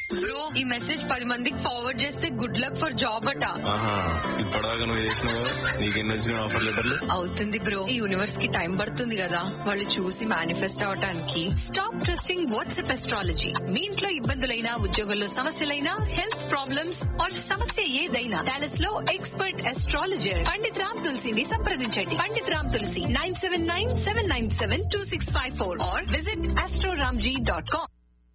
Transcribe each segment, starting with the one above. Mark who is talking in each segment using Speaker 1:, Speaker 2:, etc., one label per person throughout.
Speaker 1: Bro ఈ message పది మందికి ఫార్వర్డ్ చేస్తే గుడ్ లక్ ఫర్ జాబ్ అట
Speaker 2: ఆహా ఇప్పటిదాకా నువ్వు చేసినావు కదా నీకెన్ని వచ్చినాయి ఆఫర్ లెటర్లు
Speaker 1: అవుతుంది బ్రో ఈ యూనివర్స్ కి టైం పడుతుంది కదా వాళ్ళు చూసి మేనిఫెస్ట్ అవటానికి
Speaker 3: స్టాప్ ట్రస్టింగ్ వాట్సాప్ ఎస్ట్రాలజీ మీ ఇంట్లో ఇబ్బందులైనా ఉద్యోగంలో సమస్యలైనా హెల్త్ ప్రాబ్లమ్స్ ఆర్ సమస్య ఏదైనా డాలస్ లో ఎక్స్పర్ట్ ఎస్ట్రాలజర్ పండిత్ రామ్ తులసిని సంప్రదించండి Pandit Ram Tulasi nine seven nine seven nine seven two six five four or visit astroramji dot com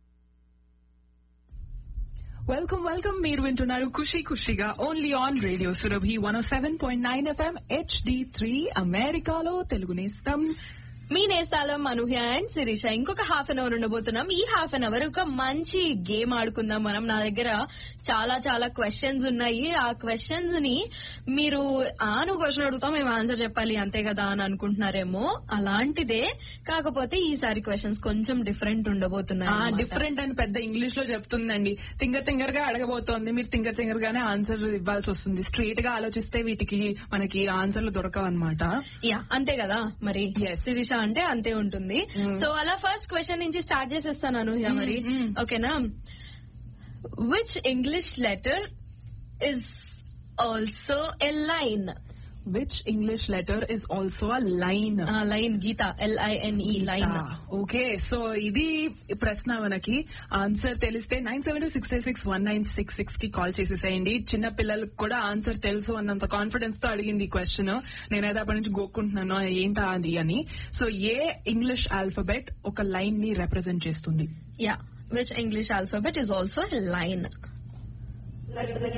Speaker 4: welcome welcome మీరు వింటున్నారు ఖుషి ఖుషిగా only on radio Surabhi one seven point nine FM HD three అమెరికాలో తెలుగు నేస్తం
Speaker 5: మీ నేస్తాలం అనూహ్య అండ్ శిరీష ఇంకొక హాఫ్ అన్ అవర్ ఉండబోతున్నాం ఈ half an hour ఒక మంచి గేమ్ ఆడుకుందాం మనం నా దగ్గర చాలా చాలా క్వశ్చన్స్ ఉన్నాయి ఆ క్వశ్చన్స్ ని మీరు ఆ నువ్వు క్వశ్చన్ అడుగుతాం మేము ఆన్సర్ చెప్పాలి అంతే కదా అని అనుకుంటున్నారేమో అలాంటిదే కాకపోతే ఈసారి క్వశ్చన్స్ కొంచెం డిఫరెంట్ ఉండబోతున్నాయి అన్నమాట.
Speaker 4: డిఫరెంట్ అని పెద్ద ఇంగ్లీష్ లో చెప్తుందండి తింగర్ తింగర్ గా అడగబోతోంది మీరు తింగర్ తింగర్ గానే ఆన్సర్ ఇవ్వాల్సి వస్తుంది స్ట్రైట్ గా ఆలోచిస్తే వీటికి మనకి ఆన్సర్లు దొరకవు అనమాట
Speaker 5: యా అంతే కదా మరి
Speaker 4: Yes.
Speaker 5: శిరీష అంటే అంతే ఉంటుంది సో అలా ఫస్ట్ క్వశ్చన్ నుంచి స్టార్ట్ చేసేస్తాను అనూహ్య మరి ఓకేనా which English letter is also a line
Speaker 4: which English letter is also a line
Speaker 5: line గీత ఎల్ఐఎన్ఈ లైన్
Speaker 4: ఓకే సో ఇది ప్రశ్న మనకి ఆన్సర్ తెలిస్తే nine seven six six one nine six six కి కాల్ చేసేసేయండి చిన్న పిల్లలకు కూడా ఆన్సర్ తెలుసు అన్నంత కాన్ఫిడెన్స్ తో అడిగింది ఈ క్వశ్చన్ నేనైతే అప్పటి నుంచి గోక్కుంటున్నాను ఏంటా అది అని సో ఏ ఇంగ్లీష్ ఆల్ఫబెట్ ఒక లైన్ ని రిప్రజెంట్ చేస్తుంది
Speaker 5: yeah which English alphabet is also a line